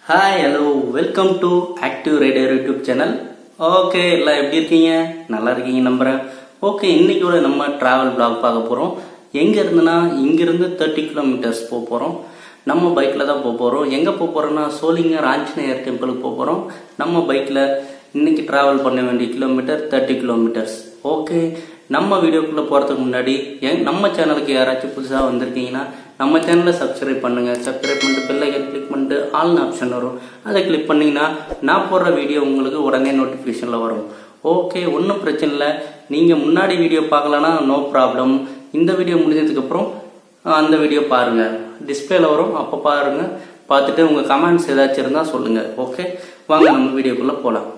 Hi hello welcome to Active Rider YouTube channel okay எல்லாம் எப்படி இருக்கீங்க நல்லா இருக்கீங்க நம்புறேன் ஓகே இன்னைக்கோட நம்ம டிராவல் vlog பார்க்க போகிறோம் எங்கே இருந்துன்னா இங்கிருந்து தேர்ட்டி கிலோமீட்டர்ஸ் போக போகிறோம் நம்ம பைக்கில் தான் போக போகிறோம் எங்கே போக போகிறோம்னா சோளிங்கர் ஆஞ்சநேயர் டெம்பிளுக்கு போக போகிறோம் நம்ம பைக்கில் இன்னைக்கு டிராவல் பண்ண வேண்டிய கிலோமீட்டர் தேர்ட்டி கிலோமீட்டர்ஸ் ஓகே நம்ம வீடியோக்குள்ளே போகிறதுக்கு முன்னாடி என் நம்ம சேனலுக்கு யாராச்சும் புதுசாக வந்திருக்கீங்கன்னா நம்ம சேனலை சப்ஸ்கிரைப் பண்ணுங்க சப்ஸ்கிரைப் பண்ணிட்டு பெல் ஐக்கன் கிளிக் பண்ணிட்டு ஆல்னு ஆப்ஷன் வரும் அதை கிளிக் பண்ணீங்கன்னா நான் போடுற வீடியோ உங்களுக்கு உடனே நோட்டிஃபிகேஷனில் வரும் ஓகே ஒன்றும் பிரச்சனை இல்லை நீங்கள் முன்னாடி வீடியோ பார்க்கலன்னா நோ ப்ராப்ளம் இந்த வீடியோ முடிஞ்சதுக்கப்புறம் அந்த வீடியோ பாருங்க டிஸ்பிளேல வரும் அப்போ பாருங்க பார்த்துட்டு உங்கள் கமெண்ட்ஸ் ஏதாச்சும் இருந்தால் சொல்லுங்கள் ஓகே வாங்க நம்ம வீடியோக்குள்ளே போகலாம்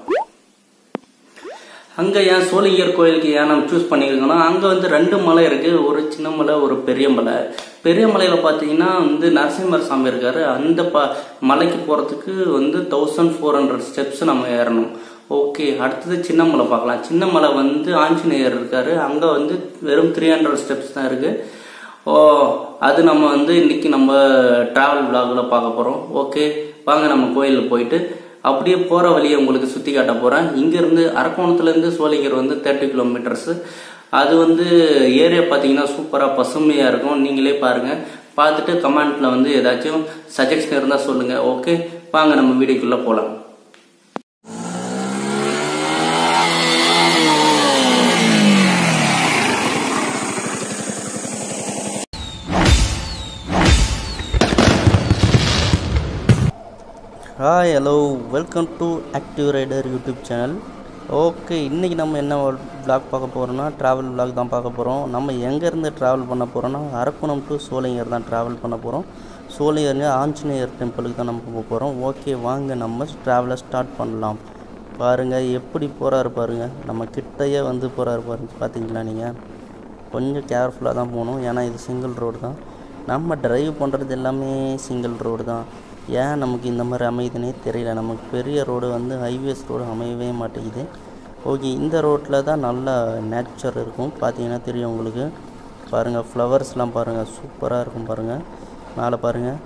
அங்கே ஏன் சோழிங்கர் கோயிலுக்கு ஏன் நம்ம சூஸ் பண்ணியிருக்கோம்னா அங்கே வந்து ரெண்டு மலை இருக்குது ஒரு சின்ன மலை ஒரு பெரிய மலை பெரிய மலையில் பார்த்தீங்கன்னா வந்து நரசிம்மர் சாமி இருக்காரு அந்த ப மலைக்கு போகிறதுக்கு வந்து தௌசண்ட் ஃபோர் ஹண்ட்ரட் ஸ்டெப்ஸ் நம்ம ஏறணும் ஓகே அடுத்தது சின்ன மலை பார்க்கலாம் சின்ன மலை வந்து ஆஞ்சநேயர் இருக்காரு அங்கே வந்து வெறும் த்ரீ ஹண்ட்ரட் ஸ்டெப்ஸ் தான் இருக்குது ஓ அது நம்ம வந்து இன்னைக்கு நம்ம டிராவல் vlogல பார்க்க போகிறோம் ஓகே வாங்க நம்ம கோயிலுக்கு போயிட்டு அப்படியே போகிற வழியை உங்களுக்கு சுற்றி காட்ட போகிறேன் இங்கேருந்து அரக்கோணத்துலேருந்து சோழிங்கர் வந்து தேர்ட்டி கிலோமீட்டர்ஸு அது வந்து ஏரியா பார்த்தீங்கன்னா சூப்பராக பசுமையாக இருக்கும் நீங்களே பாருங்கள் பார்த்துட்டு கமெண்ட்டில் வந்து ஏதாச்சும் சஜஷன் இருந்தால் சொல்லுங்கள் ஓகே வாங்க நம்ம வீடியோக்குள்ளே போகலாம் hi hello welcome to Active Rider YouTube channel okay இன்றைக்கி நம்ம என்ன vlog பார்க்க போகிறோம்னா ட்ராவல் vlog தான் பார்க்க போகிறோம் நம்ம எங்கேருந்து ட்ராவல் பண்ண போகிறோம்னா அரக்கோணம் டு சோலைங்கர் தான் ட்ராவல் பண்ண போகிறோம் சோலைங்கருங்க ஆஞ்சநேயர் டெம்பிளுக்கு தான் நம்ம போக போகிறோம் ஓகே வாங்க நம்ம ட்ராவலை ஸ்டார்ட் பண்ணலாம் பாருங்கள் எப்படி போகிறாரு பாருங்கள் நம்ம கிட்டையே வந்து போகிறாரு பாருங்க பார்த்தீங்களா நீங்கள் கொஞ்சம் கேர்ஃபுல்லாக தான் போகணும் ஏன்னா இது சிங்கிள் ரோடு தான் நம்ம டிரைவ் பண்ணுறது எல்லாமே சிங்கிள் ரோடு தான் ஏன் நமக்கு இந்த மாதிரி அமையுதுன்னே தெரியல நமக்கு பெரிய ரோடு வந்து ஹைவேஸ் ரோடு அமையவே மாட்டேங்குது ஓகே இந்த ரோட்டில் தான் நல்ல நேச்சர் இருக்கும் பார்த்தீங்கன்னா தெரியும் உங்களுக்கு பாருங்கள் ஃப்ளவர்ஸ்லாம் பாருங்கள் சூப்பராக இருக்கும் பாருங்கள் மேலே பாருங்கள்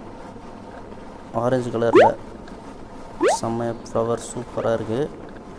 ஆரஞ்சு கலரில் செம்ம ஃப்ளவர் சூப்பராக இருக்குது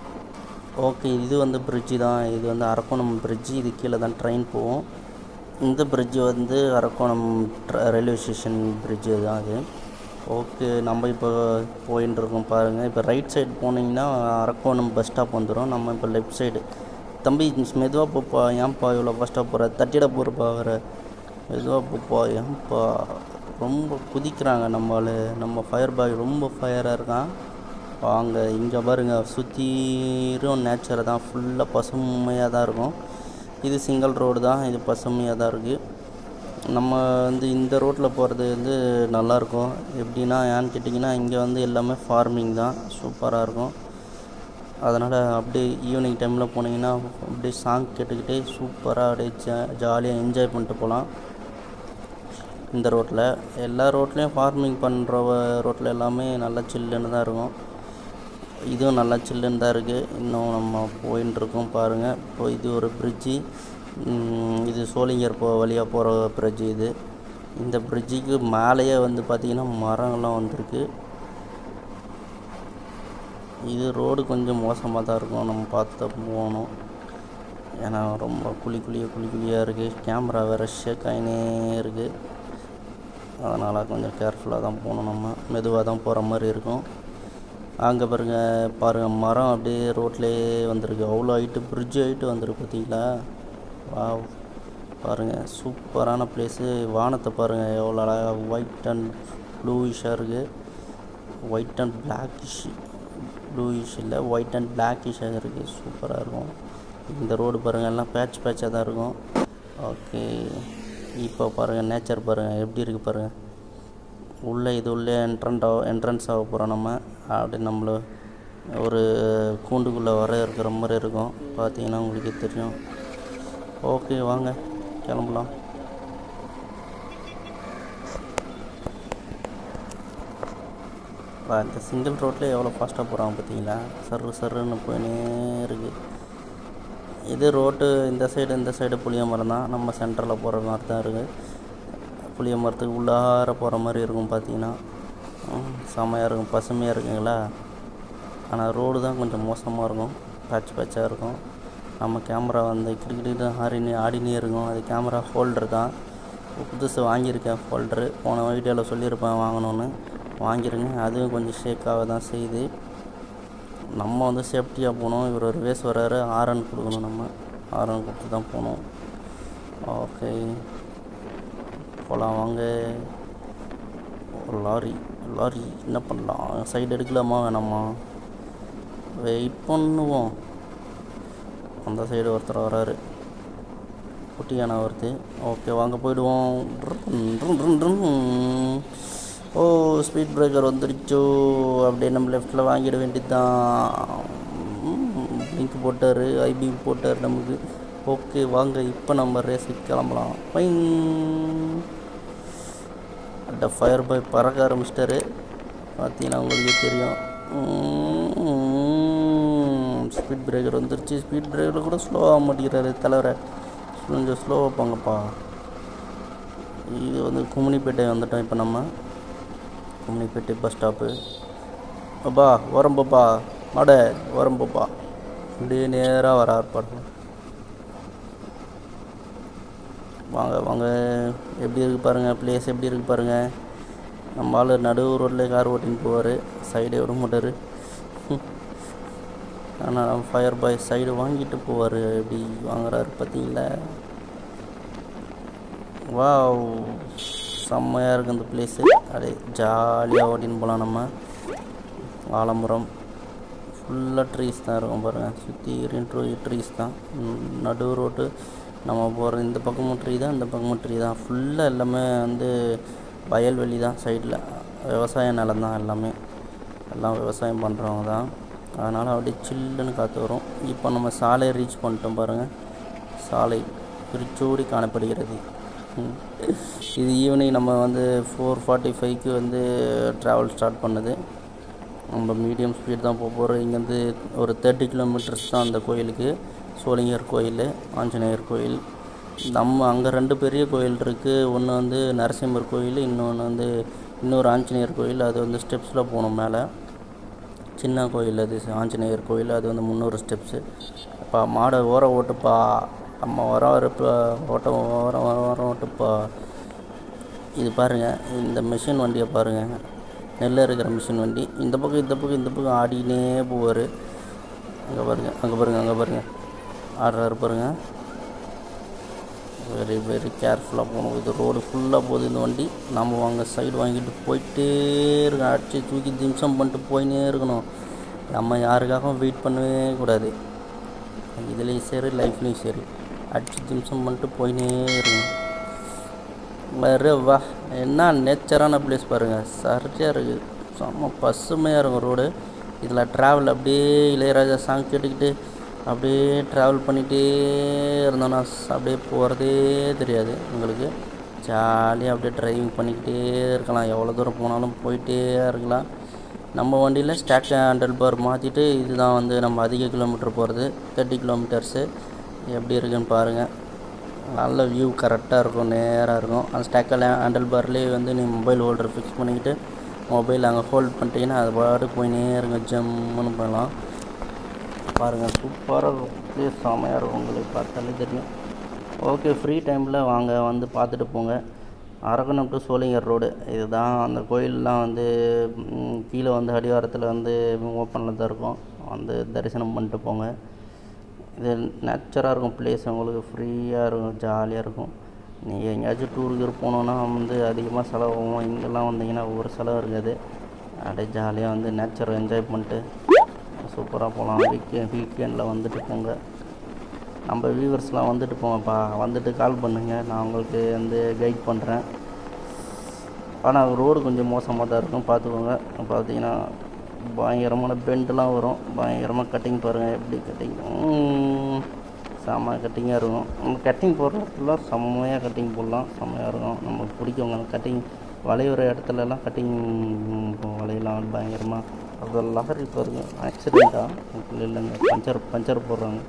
ஓகே இது வந்து பிரிட்ஜு தான் இது வந்து அரக்கோணம் பிரிட்ஜு இது கீழே தான் ட்ரெயின் போகும் இந்த பிரிட்ஜு வந்து அரக்கோணம் ரயில்வே ஸ்டேஷன் பிரிட்ஜு தான் அது ஓகே நம்ம இப்போ போயின்னு இருக்கோம் பாருங்கள் இப்போ ரைட் சைடு போனீங்கன்னா அரக்கோணம் பஸ் ஸ்டாப் வந்துடும் நம்ம இப்போ லெஃப்ட் சைடு தம்பி மெதுவாக போப்பா ஏன்ப்பா இவ்வளோ ஃபஸ்ட்டாக போகிற தட்டிட போகிறப்பா வர மெதுவாக போப்பா ஏன்ப்பா ரொம்ப குதிக்கிறாங்க நம்மளு நம்ம ஃபயர் பாய் ரொம்ப ஃபயராக இருக்கான் வாங்க இங்கே பாருங்க சுற்றிரும் நேச்சரை தான் ஃபுல்லாக பசுமையாக தான் இருக்கும் இது சிங்கிள் ரோடு தான் இது பசுமையாக தான் இருக்குது நம்ம வந்து இந்த ரோட்டில் போகிறது வந்து நல்லாயிருக்கும் எப்படின்னா ஏன்னு கேட்டிங்கன்னா இங்கே வந்து எல்லாமே ஃபார்மிங் தான் சூப்பராக இருக்கும் அதனால் அப்படியே ஈவினிங் டைமில் போனீங்கன்னா அப்படியே சாங் கேட்டுக்கிட்டே சூப்பராக அப்படியே ஜா ஜாலியாக என்ஜாய் பண்ணிட்டு போகலாம் இந்த ரோட்டில் எல்லா ரோட்லேயும் ஃபார்மிங் பண்ணுற ரோட்டில் எல்லாமே நல்லா சில்லுன்னு தான் இருக்கும் இதுவும் நல்லா சில்லுன்னு தான் இருக்குது இன்னும் நம்ம போயின்னு இருக்கோம் பாருங்கள் இப்போ இது ஒரு பிரிட்ஜி இது சோளிங்கர் போ வழியாக போகிற பிரிட்ஜு இது இந்த பிரிட்ஜுக்கு மேலேயே வந்து பார்த்திங்கன்னா மரங்கள்லாம் வந்திருக்கு இது ரோடு கொஞ்சம் மோசமாக தான் இருக்கும் நம்ம பார்த்து போகணும் ஏன்னா ரொம்ப குழி குழியாக குழி குழியாக இருக்குது கேமரா வேறு ஷேக் ஆகினே இருக்குது அதனால் கொஞ்சம் கேர்ஃபுல்லாக தான் போகணும் நம்ம மெதுவாக தான் போகிற மாதிரி இருக்கும் அங்கே பாருங்க பாருங்கள் மரம் அப்படியே ரோட்லேயே வந்திருக்கு அவ்வளோ ஹைட்டு பிரிட்ஜு ஹைட்டு வந்திருக்கு பார்த்தீங்களா வா பாருங்கள் சூப்பரான பிளேஸு வானத்தை பாருங்கள் எவ்வளோ அழகாக ஒயிட் அண்ட் ப்ளூயிஷாக இருக்குது ஒயிட் அண்ட் பிளாக்கிஷ் ப்ளூயிஷ் இல்லை ஒயிட் அண்ட் பிளாக்கிஷாக இருக்குது சூப்பராக இருக்கும் இந்த ரோடு பாருங்கள் எல்லாம் பேட்ச் பேட்சாக தான் இருக்கும் ஓகே இப்போ பாருங்கள் நேச்சர் பாருங்கள் எப்படி இருக்குது பாருங்கள் உள்ளே இது உள்ளே என்ட்ரன்ட் ஆக என்ட்ரன்ஸ் ஆக போகிறோம் நம்ம அப்படி நம்மள ஒரு கூண்டுக்குள்ளே வர இருக்கிற மாதிரி இருக்கும் பார்த்தீங்கன்னா உங்களுக்கே தெரியும் ஓகே வாங்க கிளம்பலாம் இந்த சிங்கிள் ரோட்டில் எவ்வளோ ஃபாஸ்ட்டாக போகிறாங்க பார்த்தீங்களா சர்ரு சர்ருன்னு போயினே இருக்குது இது ரோட்டு இந்த சைடு இந்த சைடு புளிய மரம் தான் நம்ம சென்டரில் போகிற மாதிரி தான் இருக்குது புளிய மரத்துக்கு உள்ளார போகிற மாதிரி இருக்கும் பார்த்தீங்கன்னா ம், செமையாக இருக்கும் பசுமையாக இருக்குங்களா ஆனால் ரோடு தான் கொஞ்சம் மோசமாக இருக்கும் பேட்ச் பேட்சாக இருக்கும் நம்ம கேமரா வந்து கிரிக்கிட்டு ஆடினே ஆடினே இருக்கும் அது கேமரா ஹோல்டர் தான் புதுசு வாங்கியிருக்கேன் ஹோல்டரு போன வீடியோவில் சொல்லியிருப்பேன் வாங்கணுன்னு வாங்கிருங்க அதுவும் கொஞ்சம் ஷேக்காக தான் செய்யுது நம்ம வந்து சேஃப்டியாக போகணும் இவர் ஒரு வேஸ் வர்றாரு ஆரன் கொடுக்கணும் நம்ம ஆரன் கொடுத்து தான் போகணும் ஓகே போகலாம் வாங்க ஒரு லாரி லாரி என்ன பண்ணலாம் சைடு எடுக்கலாமா வேணாமா வெயிட் பண்ணுவோம் அந்த சைடு ஒருத்தர் வராரு குட்டியான ஒருத்தர் ஓகே வாங்க போயிடுவோம் ட்ருன், ட்ருன், ட்ருன், ட்ருன். ஓ ஸ்பீட் பிரேக்கர் வந்துருச்சோ அப்படியே நம்ம லெஃப்டில் வாங்கிட வேண்டியது தான் லிங்க் போட்டார் ஐபி போட்டார் நமக்கு ஓகே வாங்க இப்போ நம்ம ரேஸுக்கு கிளம்பலாம் பைங் அட்ட ஃபயர் பாய் பறக்க ஆரம்பிச்சிட்டாரு பார்த்தீங்கன்னா உங்களுக்கே தெரியும் ஸ்பீட் பிரேக்கர் வந்துருச்சு ஸ்பீட் பிரேக்கரில் கூட ஸ்லோவாக மாட்டேங்கிறாரு தலைவரை கொஞ்சம் ஸ்லோவாக போங்கப்பா இது வந்து கும்மினிப்பேட்டை வந்துட்டோம் இப்போ நம்ம கும்மினிப்பேட்டை பஸ் ஸ்டாப்பு அப்பா வரம்பப்பா மாட வரம்பப்பா அப்படியே நேராக வர ஆர்ப்பாட்டம் வாங்க வாங்க எப்படி இருக்கு பாருங்கள் ப்ளேஸ் எப்படி இருக்கு பாருங்கள் நம்ம ஆள் நடு ரோட்டில் கார் ஓட்டின்னு போவார் சைடே விட மாட்டார் ஆனால் ஃபயர் பாய் சைடு வாங்கிட்டு போவார் எப்படி வாங்குறாரு பார்த்தீங்களா வாவ் செம்மையாக இருக்குது இந்த பிளேஸு அப்படியே ஜாலியாக ஓட்டின்னு போகலாம் நம்ம ஆலமரம் ஃபுல்லாக ட்ரீஸ் தான் இருக்கும் பாருங்கள் சுற்றி ரெண்டு ட்ரீஸ் தான் ம், நடு ரோட்டு நம்ம போகிற இந்த பக்கமும் ட்ரீ தான் இந்த பக்கமும் ட்ரீ தான் ஃபுல்லாக எல்லாமே வந்து வயல்வெளி தான் சைடில் விவசாய நிலம் தான் எல்லாமே எல்லாம் விவசாயம் பண்ணுறவங்க தான் அதனால் அப்படியே சில்லுன்னு காற்று வரும் இப்போ நம்ம சாலையை ரீச் பண்ணிட்டோம் பாருங்கள் சாலை பிரிச்சோடி காணப்படுகிறது ம். இது ஈவினிங் நம்ம வந்து ஃபோர் ஃபார்ட்டி ஃபைவ்க்கு வந்து ட்ராவல் ஸ்டார்ட் பண்ணுது நம்ம மீடியம் ஸ்பீட் தான் போக போகிறோம் இங்கேருந்து ஒரு தேர்ட்டி கிலோமீட்டர்ஸ் தான் அந்த கோயிலுக்கு சோளிங்கர் கோயில் ஆஞ்சநேயர் கோயில் நம்ம அங்கே ரெண்டு பெரிய கோயில் இருக்குது ஒன்று வந்து நரசிம்மர் கோயில் இன்னொன்று வந்து இன்னொரு ஆஞ்சநேயர் கோயில் அது வந்து ஸ்டெப்ஸில் போகணும் மேலே சின்ன கோயில் அது ஆஞ்சநேயர் கோயில் அது வந்து முந்நூறு ஸ்டெப்ஸு அப்பா மாடை ஓர ஓட்டுப்பா அம்மா வர வரப்பா ஓட்ட வர வர வர ஓட்டுப்பா இது பாருங்கள் இந்த மிஷின் வண்டியை பாருங்கள் நெல்லை இருக்கிற மிஷின் வண்டி இந்த பக்கம் இந்த பக்கம் இந்த பக்கம் ஆடினே போவார் அங்கே பாருங்கள் அங்கே பாருங்கள் அங்கே பாருங்கள் ஆடுறாரு பாருங்கள் வெரி வெரி கேர்ஃபுல்லாக போகணும் இது ரோடு ஃபுல்லாக போகுது இந்த வண்டி நம்ம வாங்க சைடு வாங்கிட்டு போயிட்டே இருக்கணும் அடிச்சு தூக்கி திம்சம் பண்ணிட்டு போயினே இருக்கணும் நம்ம யாருக்காகவும் வெயிட் பண்ணவே கூடாது இதுலேயும் சரி லைஃப்லேயும் சரி அடிச்சு திம்சம் பண்ணிட்டு போயினே இருக்கணும் வேறு வா என்ன நேச்சரான பிளேஸ் பாருங்கள் சரியாக இருக்குது செம்ம பசுமையாக இருக்கும் ரோடு இதில் ட்ராவல் அப்படியே இளையராஜா சாங் கேட்டுக்கிட்டு அப்படியே ட்ராவல் பண்ணிகிட்டே இருந்தோம்னா ஸ்- அப்படியே போகிறதே தெரியாது உங்களுக்கு ஜாலியாக அப்படியே டிரைவிங் பண்ணிக்கிட்டே இருக்கலாம் எவ்வளோ தூரம் போனாலும் போயிட்டே இருக்கலாம் நம்ம வண்டியில் ஸ்டாக் ஹேண்டல் பார் மாற்றிட்டு இதுதான் வந்து நம்ம அதிக கிலோமீட்டர் போகிறது தேர்ட்டி கிலோமீட்டர்ஸு எப்படி இருக்குன்னு பாருங்கள் நல்ல வியூ கரெக்டாக இருக்கும் நேராக இருக்கும் அந்த ஸ்டாக்கில் ஹேண்டில் பார்லேயே வந்து நீ மொபைல் ஹோல்டர் ஃபிக்ஸ் பண்ணிக்கிட்டு மொபைல் அங்கே ஹோல்ட் பண்ணிட்டீங்கன்னா அது பாட்டு போயினே இருக்கும் ஜம்முன்னு போகலாம் பாருங்கள் சூப்பராக இருக்கும் ப்ளேஸ் செமையாக இருக்கும் உங்களுக்கு பார்த்தாலே தெரியும் ஓகே ஃப்ரீ டைமில் வாங்க வந்து பார்த்துட்டு போங்க அரக்கணம் டு சோளிங்கர் ரோடு இதுதான் அந்த கோயிலெலாம் வந்து ம், கீழே வந்து அடிவாரத்தில் வந்து ஓப்பனில் தான் இருக்கும் வந்து தரிசனம் பண்ணிட்டு போங்க இது நேச்சராக இருக்கும் பிளேஸ் உங்களுக்கு ஃப்ரீயாக இருக்கும் ஜாலியாக இருக்கும் நீங்கள் எங்கேயாச்சும் டூருக்கு போனோன்னா வந்து அதிகமாக செலவாகும் இங்கெல்லாம் வந்தீங்கன்னா ஒரு செலவு இருக்காது அப்படியே ஜாலியாக வந்து நேச்சரை என்ஜாய் பண்ணிட்டு சூப்பராக போகலாம் வீக்கெண்ட் வீக்கெண்டில் வந்துட்டு போங்க நம்ம வியூவர்ஸ்லாம் வந்துட்டு போங்கப்பா வந்துட்டு கால் பண்ணுங்கள் நான் உங்களுக்கு வந்து கைட் பண்ணுறேன் ஆனால் ரோடு கொஞ்சம் மோசமாக தான் இருக்கும் பார்த்துக்கோங்க பார்த்தீங்கன்னா பயங்கரமான பெண்டெலாம் வரும் பயங்கரமாக கட்டிங் பாருங்கள் எப்படி கட்டிங் செம்ம கட்டிங்காக இருக்கும் நம்ம கட்டிங் போடுற இடத்துல செம்மையாக கட்டிங் போடலாம் செம்மையாக இருக்கும் நமக்கு பிடிக்குங்க அந்த கட்டிங் வளையிற இடத்துலலாம் கட்டிங் வளையலாம் பயங்கரமாக அது லஹரி பாருங்க ஆக்சிடெண்ட்டாக இல்லைங்க பஞ்சர் பஞ்சர் போடுறாங்க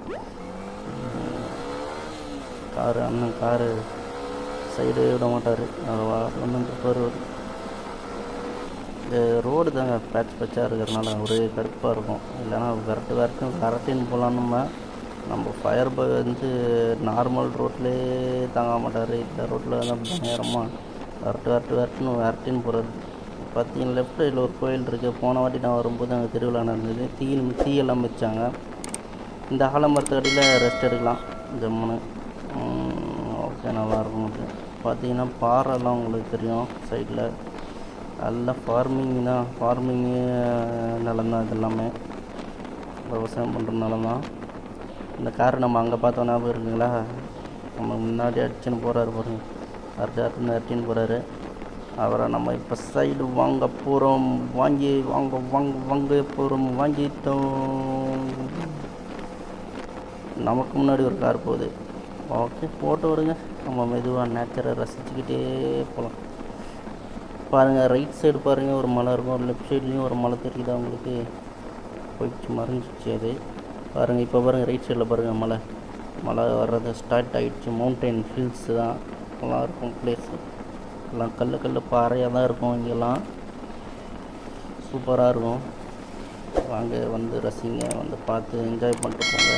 காரு அண்ணன் காரு சைடு விட மாட்டார் ஒன்று இருப்பார் ரோடு தாங்க பேட்ச் பேட்சாக இருக்கிறதுனால ஒரே கடுப்பாக இருக்கும் இல்லைன்னா விரட்டு விரட்டு விரட்டின்னு போகலாம் நம்ம நம்ம ஃபயர் பாய் வந்து நார்மல் ரோட்லேயே தாங்க மாட்டார் இந்த ரோட்டில் தான் பயங்கரமாக விரட்டு விரட்டு விரட்டுன்னு விரட்டின்னு போகிறாரு பார்த்தீங்கன்னா லெஃப்ட் சைடில் ஒரு கோயில் இருக்குது போன வாட்டி நான் வரும்போது அங்கே திருவிழா நடந்தது தீ தீயெல்லாம் வச்சாங்க இந்த ஆலமரத்து அடியில் ரெஸ்ட் எடுக்கலாம் ஜம்முன்னு ஓகே நல்லாயிருக்கும் அது பார்த்தீங்கன்னா பாறைலாம் உங்களுக்கு தெரியும் சைடில் எல்லாம் ஃபார்மிங் தான் ஃபார்மிங்கு நிலம் தான் இது எல்லாமே விவசாயம் பண்ணுற நிலம் தான் இந்த கார் நம்ம அங்கே பார்த்தோம் ஞாபகம் இருக்குங்களா நம்ம முன்னாடி அடிச்சுன்னு போகிறாரு பாருங்க அடுத்து அடுத்து அடிச்சுன்னு போகிறாரு அவரை நம்ம இப்போ சைடு வாங்க போகிறோம் வாங்கி வாங்க வாங்க வாங்க போகிறோம் வாங்கிட்டோம் நமக்கு முன்னாடி ஒரு கார் போகுது ஓகே போட்டு விடுங்க நம்ம மெதுவாக நேச்சரை ரசிச்சுக்கிட்டே போகலாம் பாருங்கள் ரைட் சைடு பாருங்கள் ஒரு மலை இருக்கும் லெஃப்ட் சைட்லேயும் ஒரு மலை தெரியுதா உங்களுக்கு போயிடுச்சு மறைஞ்சிச்சு அது பாருங்கள் இப்போ பாருங்கள் ரைட் சைடில் பாருங்கள் மலை மலை வர்றது ஸ்டார்ட் ஆகிடுச்சு மவுண்டைன் ஹில்ஸ் தான் நல்லா இருக்கும் பிளேஸு எல்லாம் கல் கல் பாறையாக தான் இருக்கும் இங்கெல்லாம் சூப்பராக இருக்கும் வாங்க வந்து ரசிங்க வந்து பார்த்து என்ஜாய் பண்ணிட்டு போங்க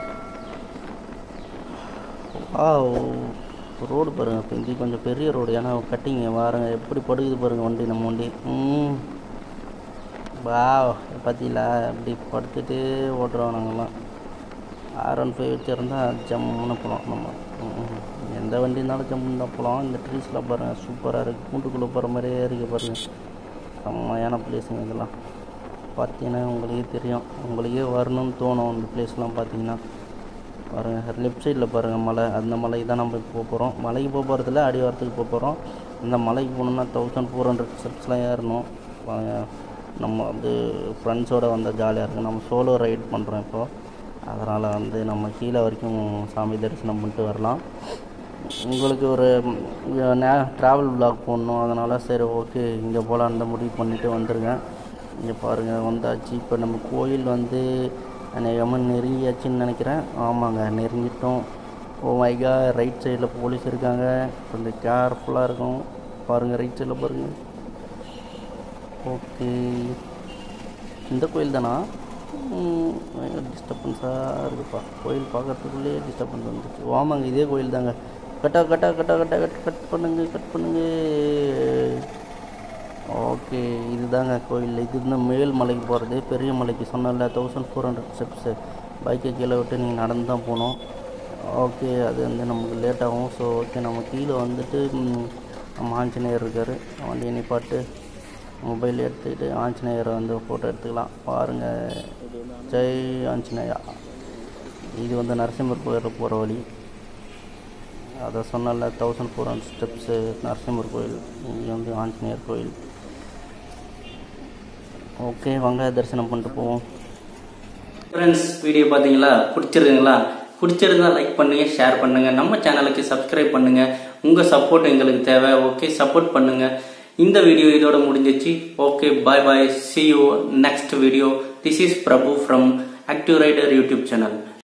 ஆ ரோடு பாருங்கள் இப்போ இது கொஞ்சம் பெரிய ரோடு ஏன்னா கட்டிங்க வாருங்க எப்படி படுகுது பாருங்கள் வண்டி நம்ம வண்டி ம் வா பார்த்தீங்களா இப்படி படுத்துட்டு ஓட்டுறோம் நாங்கள்லாம் ஆர் ஒன் ஃபைவ் வச்சுருந்தா ஜம்முன்னு போகலாம் நம்ம ம். எந்த வண்டி இருந்தாலும் ஜம்முன்னு தான் போகலாம் இந்த ட்ரீஸ்லாம் பாருங்கள் சூப்பராக இருக்குது கூண்டுக்குள்ளே போகிற மாதிரியே இருக்குது பாருங்கள் செம்மையான பிளேஸுங்க இதெல்லாம் பார்த்தீங்கன்னா உங்களுக்கே தெரியும் உங்களுக்கே வரணும்னு தோணும் அந்த பிளேஸ்லாம் பார்த்தீங்கன்னா பாருங்கள் லெஃப்ட் சைடில் பாருங்கள் மலை அந்த மலைக்கு தான் நம்ம போக போகிறோம் மலைக்கு போக போகிறதில்ல அடிவாரத்துக்கு போக போகிறோம் அந்த மலைக்கு போகணுன்னா தௌசண்ட் ஃபோர் ஹண்ட்ரட் ஸ்டெப்ஸ்லாம் ஏறணும் வாங்க, நம்ம வந்து ஃப்ரெண்ட்ஸோடு வந்தால் ஜாலியாக இருக்கும் நம்ம சோலோ ரைட் பண்ணுறோம் இப்போது அதனால் வந்து நம்ம கீழே வரைக்கும் சாமி தரிசனம் பண்ணிட்டு வரலாம் உங்களுக்கு ஒரு நே ட்ராவல் vlog போடணும் அதனால் சரி ஓகே இங்கே போகலாம் அந்த முடிவு பண்ணிவிட்டு வந்துருங்க இங்கே பாருங்கள் வந்தாச்சு இப்போ நம்ம கோயில் வந்து அநேகமாக நெருங்கியாச்சுன்னு நினைக்கிறேன் ஆமாங்க நெருங்கிட்டோம் ஓ மைகா ரைட் சைடில் போலீஸ் இருக்காங்க கொஞ்சம் கேர்ஃபுல்லாக இருக்கும் பாருங்கள் ரைட் சைடில் பாருங்கள் ஓகே இந்த கோயில் தானா டிஸ்டர்பன்ஸாக இருக்குப்பா கோயில் பார்க்கறதுக்குள்ளேயே டிஸ்டர்பன்ஸ் வந்துச்சு ஆமாங்க இதே கோயில் தாங்க கட்டா கட்டா கட்டா கட்டா கட் கட் பண்ணுங்க கட் பண்ணுங்க ஓகே இதுதாங்க கோயில் இது இன்னும் மேல் மலைக்கு போகிறது பெரிய மலைக்கு சொன்னல தௌசண்ட் ஃபோர் ஹண்ட்ரட் ஸ்டெப்ஸு பைக்கை கீழே விட்டு நீங்கள் நடந்து தான் போகணும் ஓகே அது வந்து நமக்கு லேட் ஆகும் ஸோ ஓகே நம்ம கீழே வந்துட்டு ம், நம்ம ஆஞ்சநேயர் இருக்கார் வண்டியை நிப்பாட்டு மொபைல் எடுத்துக்கிட்டு ஆஞ்சநேயரை வந்து ஃபோட்டோ எடுத்துக்கலாம் பாருங்கள் ஜெய் ஆஞ்சநேயா இது வந்து நரசிம்மர் கோயிலில் போகிற வழி அதை சொன்னல thousand four hundred steps Narasimhar கோயில் இங்கே வந்து ஆஞ்சநேயர் கோயில் ஓகே வாங்க தரிசனம் பண்ணிட்டு போவோம் ஃப்ரெண்ட்ஸ் வீடியோ பார்த்தீங்களா பிடிச்சிருக்குங்களா பிடிச்சிருந்தா லைக் பண்ணுங்க ஷேர் பண்ணுங்க நம்ம சேனலுக்கு சப்ஸ்கிரைப் பண்ணுங்க உங்க சப்போர்ட் எங்களுக்கு தேவை ஓகே சப்போர்ட் பண்ணுங்க இந்த வீடியோ இதோட முடிஞ்சிச்சு okay bye bye see you next video this is Prabhu from Active Rider YouTube channel